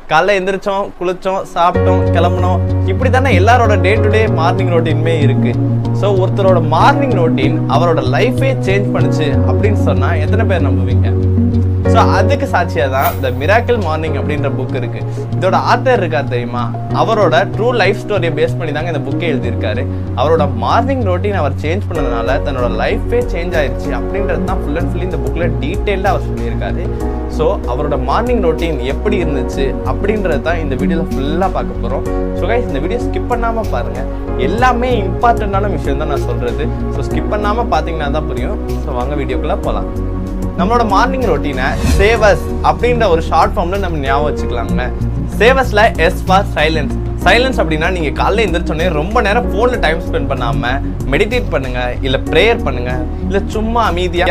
காலைல எந்திரிச்சோம் குளிச்சோம் சாப்பிட்டோம் கிளம்புனோம் இப்படி தானே எல்லாரோட டே டு டே மார்னிங் ரொட்டீனுமே இருக்கு ஸோ ஒருத்தரோட மார்னிங் ரொட்டீன் அவரோட லைஃபே சேஞ்ச் பண்ணுச்சு அப்படின்னு சொன்னா எத்தனை பேர் நம்புவீங்க ஸோ அதுக்கு சாட்சியாக தான் த மிராக்கிள் மார்னிங் அப்படின்ற புக் இருக்கு இதோட ஆத்தர் இருக்கார் தெரியுமா அவரோட ட்ரூ லைஃப் ஸ்டோரியை பேஸ் பண்ணி தாங்க இந்த புக்கே எழுதியிருக்காரு அவரோட மார்னிங் ரொட்டீன் அவர் சேஞ்ச் பண்ணதுனால தன்னோட லைஃபே சேஞ்ச் ஆயிருச்சு அப்படின்றது தான் ஃபுல் அண்ட் ஃபுல் இந்த புக்கில் டீட்டெயிலாக அவர் சொல்லியிருக்காரு ஸோ அவரோட மார்னிங் ரொட்டீன் எப்படி இருந்துச்சு அப்படின்றது தான் இந்த வீடியோவில் ஃபுல்லாக பார்க்க போகிறோம் ஸோ கைஸ் இந்த வீடியோ ஸ்கிப் பண்ணாமல் பாருங்கள் எல்லாமே இம்பார்ட்டண்ட்டான விஷயம் தான் நான் சொல்கிறது ஸோ ஸ்கிப் பண்ணாமல் பார்த்தீங்கன்னா தான் புரியும் ஸோ வாங்க வீடியோக்குள்ளே போகலாம் நம்மளோட மார்னிங் ரொட்டீனை சேவஸ் அப்படின்ற ஒரு ஷார்ட் ஃபார்ம்ல நம்ம ஞாபகம் வச்சுக்கலாங்க சேவஸ்ல எஸ் ஃபார் சைலன்ஸ் சைலன்ஸ் அப்படின்னா நீங்க காலைல எந்திரிச்சோடனே ரொம்ப நேரம் ஃபோன்ல டைம் ஸ்பெண்ட் பண்ணாம மெடிடேட் பண்ணுங்க இல்ல ப்ரேயர் பண்ணுங்க இல்ல சும்மா அமைதியா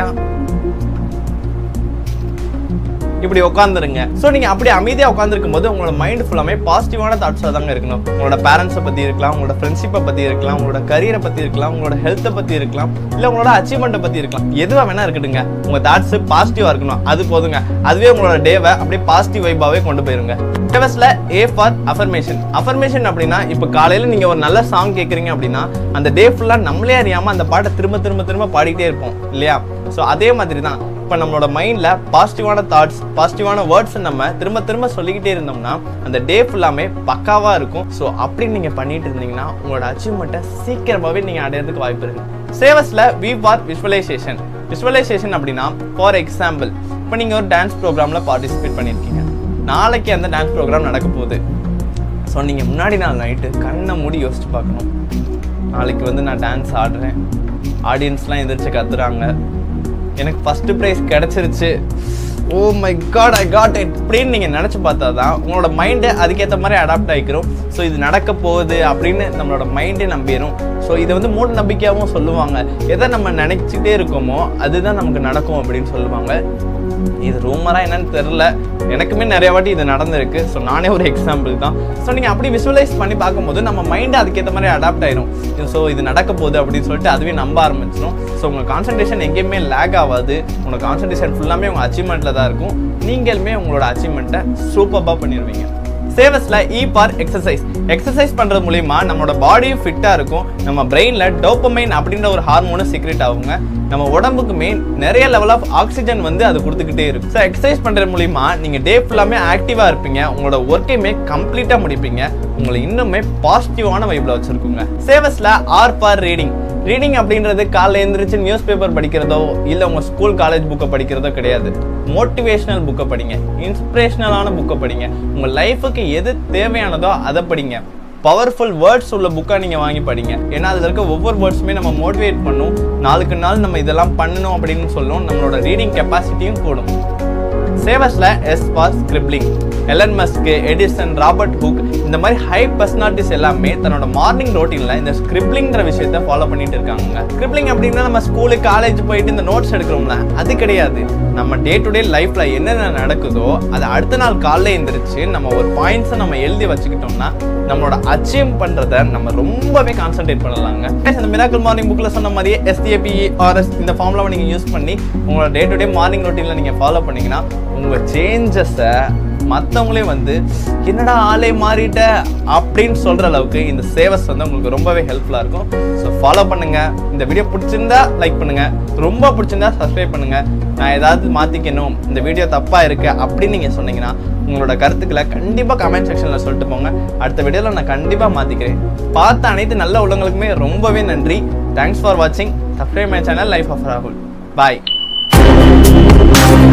இப்படி உட்காந்துருங்க ஸோ நீங்கள் அப்படி அமைதியாக உட்காந்துருக்கும் போது உங்களோட மைண்ட் ஃபுல்லாமே பாசிட்டிவான தாட்ஸாக தாங்க இருக்கணும் உங்களோட பேரண்ட்ஸை பற்றி இருக்கலாம் உங்களோட ஃப்ரெண்ட்ஷிப்பை பற்றி இருக்கலாம் உங்களோட கரியரை பற்றி இருக்கலாம் உங்களோட ஹெல்த்தை பற்றி இருக்கலாம் இல்லை உங்களோட அச்சீவ்மெண்ட்டை பற்றி இருக்கலாம் எதுவாக வேணா இருக்கட்டுங்க உங்கள் தாட்ஸ் பாசிட்டிவாக இருக்கணும் அது போதுங்க அதுவே உங்களோட டேவை அப்படியே பாசிட்டிவ் வைபாவே கொண்டு போயிருங்க டெவஸ்ல ஏ ஃபார் அஃபர்மேஷன் அஃபர்மேஷன் அப்படின்னா இப்போ காலையில் நீங்கள் ஒரு நல்ல சாங் கேட்குறீங்க அப்படின்னா அந்த டே ஃபுல்லாக நம்மளே அறியாமல் அந்த பாட்டை திரும்ப திரும்ப திரும்ப பாடிக்கிட்டே இருப்போம் இல்லையா ஸோ அதே மாதிரி தான் இப்போ நம்மளோட மைண்டில் பாசிட்டிவான தாட்ஸ் பாசிட்டிவான வேர்ட்ஸ் நம்ம திரும்ப திரும்ப சொல்லிக்கிட்டே இருந்தோம்னா அந்த டே ஃபுல்லாமே பக்காவாக இருக்கும் ஸோ அப்படி நீங்கள் பண்ணிட்டு இருந்தீங்கன்னா உங்களோட அச்சீவ்மெண்ட்டை சீக்கிரமாகவே நீங்கள் அடையிறதுக்கு வாய்ப்பு இருக்கு சேவஸில் வி ஃபார் விஷுவலைசேஷன் விஷுவலைசேஷன் அப்படின்னா ஃபார் எக்ஸாம்பிள் இப்போ நீங்கள் ஒரு டான்ஸ் ப்ரோக்ராமில் பார்ட்டிசிபேட் பண்ணியிருக்கீங்க நாளைக்கு அந்த டான்ஸ் ப்ரோக்ராம் நடக்க போகுது ஸோ நீங்கள் முன்னாடி நாள் நைட்டு கண்ணை மூடி யோசிச்சு பார்க்கணும் நாளைக்கு வந்து நான் டான்ஸ் ஆடுறேன் ஆடியன்ஸ்லாம் எந்திரிச்சு கத்துறாங்க எனக்கு ஃபஸ்ட்டு ப்ரைஸ் கிடச்சிருச்சு oh my god I got it அப்படின்னு நீங்கள் நினச்சி பார்த்தா தான் உங்களோட மைண்டு அதுக்கேற்ற மாதிரி அடாப்ட் ஆகிக்கிறோம் ஸோ இது நடக்க போகுது அப்படின்னு நம்மளோட மைண்டே நம்பிடும் ஸோ இதை வந்து மூட நம்பிக்கையாகவும் சொல்லுவாங்க எதை நம்ம நினச்சிட்டே இருக்கோமோ அதுதான் நமக்கு நடக்கும் அப்படின்னு சொல்லுவாங்க இது ரூமராக என்னன்னு தெரில எனக்குமே நிறைய வாட்டி இது நடந்திருக்கு ஸோ நானே ஒரு எக்ஸாம்பிள் தான் ஸோ நீங்கள் அப்படி விஷுவலைஸ் பண்ணி பார்க்கும்போது நம்ம மைண்டு அதுக்கேற்ற மாதிரி அடாப்ட் ஆயிரும் ஸோ இது நடக்க போகுது அப்படின்னு சொல்லிட்டு அதுவே நம்ப ஆரம்பிச்சிடும் ஸோ உங்கள் கான்சன்ட்ரேஷன் எங்கேயுமே லேக் ஆகாது உங்களோட கான்சன்ட்ரேஷன் ஃபுல்லாமே உங்கள் அச்சீவ்மெண்ட்டில் தான் இருக்கும் நீங்களுமே உங்களோட அச்சீவ்மெண்ட்டை சூப்பராக பண்ணிடுவீங்க சேவஸ்ல இ பார் எக்ஸசைஸ் எக்ஸசைஸ் பண்றது மூலியமா நம்மளோட பாடியும் ஃபிட்டா இருக்கும் நம்ம பிரெயின்ல டோப்பமைன் அப்படின்ற ஒரு ஹார்மோனும் சீக்ரெட் ஆகுங்க நம்ம உடம்புக்குமே நிறைய லெவல் ஆஃப் ஆக்சிஜன் வந்து அது கொடுத்துக்கிட்டே இருக்கும் ஸோ எக்ஸசைஸ் பண்றது மூலியமா நீங்க டே ஃபுல்லாமே ஆக்டிவா இருப்பீங்க உங்களோட ஒர்க்கையுமே கம்ப்ளீட்டா முடிப்பீங்க உங்களை இன்னுமே பாசிட்டிவான வைப்ல வச்சிருக்குங்க சேவஸ்ல ஆர் ஃபார் ரீடிங் ரீடிங் அப்படின்றது காலைல எழுந்திரிச்சு நியூஸ் பேப்பர் படிக்கிறதோ இல்லை உங்கள் ஸ்கூல் காலேஜ் புக்கை படிக்கிறதோ கிடையாது மோட்டிவேஷனல் புக்கை படிங்க இன்ஸ்பிரேஷனலான புக்கை படிங்க உங்கள் லைஃபுக்கு எது தேவையானதோ அதை படிங்க பவர்ஃபுல் வேர்ட்ஸ் உள்ள புக்காக நீங்கள் வாங்கி படிங்க ஏன்னா அதில் இருக்க ஒவ்வொரு வேர்ட்ஸுமே நம்ம மோட்டிவேட் பண்ணும் நாளுக்கு நாள் நம்ம இதெல்லாம் பண்ணணும் அப்படின்னு சொல்லும் நம்மளோட ரீடிங் கெப்பாசிட்டியும் கூடும் சேவஸ்ல S for scribbling Elon Musk Edison Robert Hooke இந்த மாதிரி ஹை பர்சனாலிட்டிஸ் எல்லாமே தன்னோட மார்னிங் ரொட்டீன்ல இந்த ஸ்கிரிப்லிங்ன்ற விஷயத்த ஃபாலோ பண்ணிட்டு இருக்காங்க ஸ்கிரிப்லிங் அப்படின்னா நம்ம ஸ்கூலு காலேஜ் போயிட்டு இந்த நோட்ஸ் எடுக்கிறோம்ல அது கிடையாது நம்ம டே டு டே லைஃப்ல என்னென்ன நடக்குதோ அது அடுத்த நாள் காலைல எழுந்திரிச்சு நம்ம ஒரு பாயிண்ட்ஸை நம்ம எழுதி வச்சுக்கிட்டோம்னா நம்மளோட அச்சீவ் பண்றத நம்ம ரொம்பவே கான்சென்ட்ரேட் பண்ணலாங்க இந்த மிராக்கல் மார்னிங் புக்ல சொன்ன மாதிரியே எஸ்டிஏபி ஆர்எஸ் இந்த ஃபார்ம்லாம் நீங்க யூஸ் பண்ணி உங்களோட டே டு டே மார்னிங் ரொட்டீன்ல நீங்க ஃபாலோ பண்ணீங்கன்னா உங்க சேஞ்சஸை மற்றவங்களே வந்து என்னடா ஆளே மாறிட்ட அப்படின்னு சொல்ற அளவுக்கு இந்த சேவஸ் வந்து உங்களுக்கு ரொம்பவே ஹெல்ப்ஃபுல்லாக இருக்கும் ஸோ ஃபாலோ பண்ணுங்க இந்த வீடியோ பிடிச்சிருந்தா லைக் பண்ணுங்க ரொம்ப பிடிச்சிருந்தா சப்ஸ்கிரைப் பண்ணுங்க நான் ஏதாவது மாத்திக்கணும் இந்த வீடியோ தப்பா இருக்கு அப்படின்னு நீங்க சொன்னீங்கன்னா உங்களோட கருத்துக்களை கண்டிப்பா கமெண்ட் செக்ஷன்ல சொல்லிட்டு போங்க அடுத்த வீடியோல நான் கண்டிப்பா மாத்திக்கிறேன் பார்த்த அனைத்து நல்ல உள்ளங்களுக்குமே ரொம்பவே நன்றி தேங்க்ஸ் ஃபார் வாட்சிங் subscribe my channel life of ராகுல் பாய்